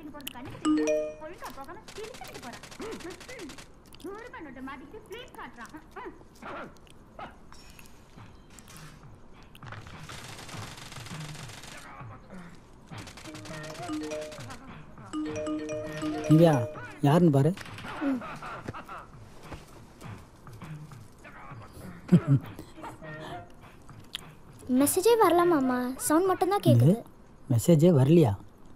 மாட்டிட்டு போறது கண்ணுக்கு தெரியல ஒழுங்கா போகாம திருச்சிட்டு போறான் நூறு நோட்டு மாட்டிட்டு பிளேட் காட்டுறான் ம், ம். திவ்யா யாருன்னு பாரு மெசேஜே வரல மாமா சவுண்ட் மட்டும் தான் கேக்குது மெசேஜே வரலையா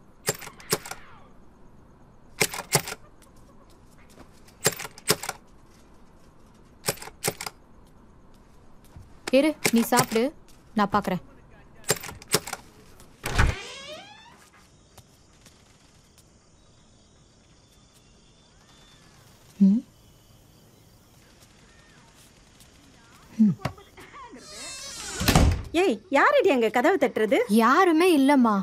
இரு நீ சாப்பிடு நான் பார்க்குறேன் ஏய் யாரடி அங்க கதவு தட்டுறது யாருமே இல்லைம்மா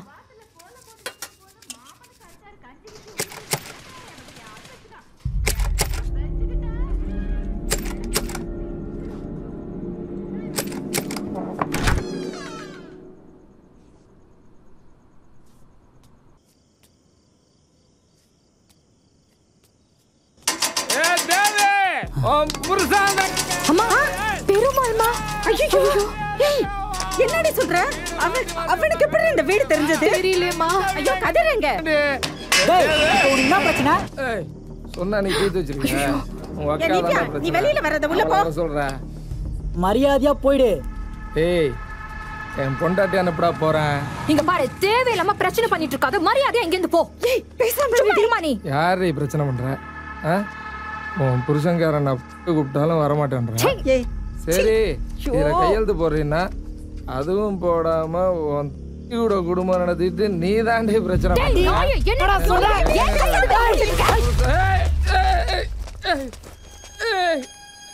ஏ தேவி உன் புருஷன் அம்மா பெருமாள்மா ஐயோ ஏய் என்னடி சொல்ற அவன் அவனுக்கு எப்படி இந்த வீடு தெரிஞ்சது தெரியலையேம்மா ஐயோ கதிரங்க டேய் இப்போ உனக்கு என்ன பிரச்சனை ஏய் சொன்னா நீ தீர்த்து வச்சிருக்க உங்க ஏய், அக்கா நித்யா, தான் நீ பிரச்சனை வெளியில வர்றத உள்ள போ. அவளை சொல்றேன் மரியாதையா போயிடு ஏய் என் பொண்டாட்டி அனுப்புடா போறேன் இங்க பாரு தேவையில்லாம பிரச்சனை பண்ணிட்டு இருக்காத மரியாதையா இங்க இருந்து போ ஏய் பேசாம சும்மா இருடி. இருமா நீ யாரு நீ பிரச்சனை பண்ற ஆ உன் புருஷன்காரன் நான் கூப்பிட்டாலும் வரமாட்டேன்றேன் ஏய் சரி ஐயோ. இதுல கையெழுத்து போடுறீன்னா அதுவும் போடாம உன் கூட குடும்பம் நடத்திட்டு நீ தாண்டி பிரச்சனை டேய், பண்ற. நாயே, என்னடா சொல்ற? ஏன் கையெழுத்து போட்டிருக்க? ஏய், ஏய், ஏய், ஏய்.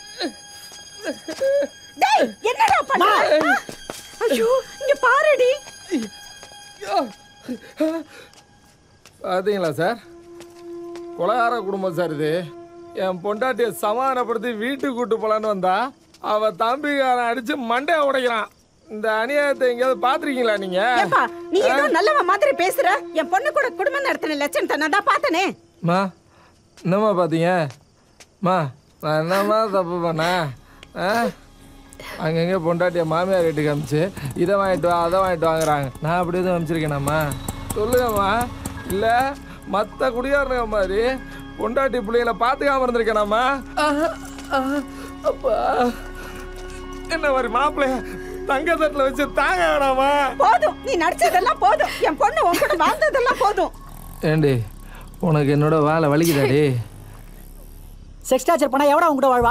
டேய் என்னடா பண்ற ஆ? ஐயோ இங்க பாருடி பாத்தீங்களா சார் கொலகார குடும்பம் சார் இது என் பொண்டாட்டியை சமாதானப்படுத்தி வீட்டுக்கு கூட்டு போலான்னு வந்தா அவ தம்பிக்காரன் அடிச்சு மண்டைய உடைக்கிறான் இந்த அநியாயத்தை எங்கேயாவது பாத்திருக்கீங்களா நீங்க ஏப்பா நீ ஏதோ நல்லவ மாதிரி பேசுற என் பொண்ணு கூட குடும்பம் நடத்தின லட்சணத்தை நான் தான் பார்த்தனே மா என்னம்மா பார்த்தீங்க மா நான் என்னம்மா தப்பு பண்ணேன் ஆ அங்கங்கே பொண்டாட்டிய மாமியார் வீட்டுக்கு அமிச்சு இதை வாங்கிட்டு வா அதை வாங்கிட்டு வாங்குறாங்க நான் அப்படி எதுவும் அமிச்சிருக்கேனாம்மா சொல்லுங்கம்மா இல்லை மற்ற குடியாரனுங்க மாதிரி பொண்டாட்டி பிள்ளைங்கள பார்த்துக்காம இருந்திருக்கேனாம்மா ஆஹ், ஆஹ், அப்பா என்ன மாதிரி மாப்பிள்ளைய தங்க தட்டில் வச்சு தாங்க வேணாமா போதும் நீ நடிச்சதெல்லாம் போதும் என் பொண்ணு உன் கூட வாழ்ந்ததெல்லாம் போதும் ஏண்டி உனக்கு என்னோட வேலை வலிக்குதாடி செக்ஸ் டார்ச்சர் பண்ணா எவடா உன் கூட வாழ்வா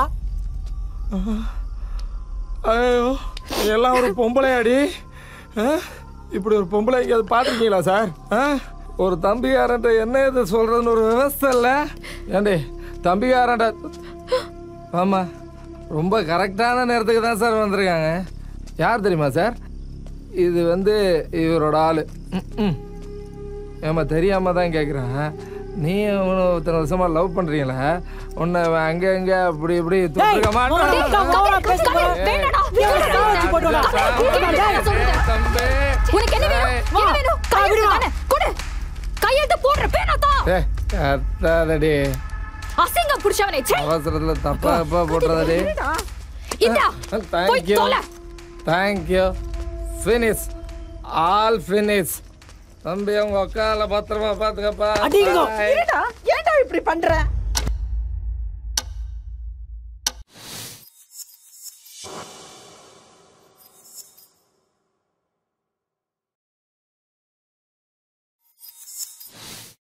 ஐயோ நீ எல்லாம் ஒரு பொம்பளையாடி ஆ? இப்படி ஒரு பொம்பளை எங்கேயாவது பார்த்துருக்கீங்களா சார் ஆ? ஒரு தம்பிக்காரன்ட்ட என்ன இது சொல்றதுன்னு ஒரு விவஸ்தை இல்லை ஏண்டி தம்பிக்காரன்ட்ட ஆமாம் ரொம்ப கரெக்டான நேரத்துக்கு தான் சார் வந்திருக்காங்க யார் தெரியுமா சார் இது வந்து இவரோட ஆள் ஏமா தெரியாம தான் கேட்குறேன் நீ உன்னை இத்தனை வருஷமா லவ் பண்றீங்களா உன்னை அவன் அங்க அங்க அப்படி இப்படி தொட்டிருக்க மாட்டான் வேணாடா, வேணாடா. தம்பி உனக்கு என்ன வேணும்? என்ன வேணும்? கையெழுத்து தானே? கொடு. கையெழுத்து போடுற பேனாத்தா. ஏய், கத்தாதடி அசிங்கம் புடிச்சவனே, ச்சே. அவசரத்துல தப்பா தப்பா போட்டுறதடி இந்தா, போய் தேங்க்யூ தொலை. தேங்க்யூ ஃபினிஷ் ஆல் ஃபினிஷ் தம்பி உங்க அக்கால பத்திரமா பாத்துக்கப்பா அடிங்கோ. Bye. இருடா ஏன்டா இப்படி பண்ற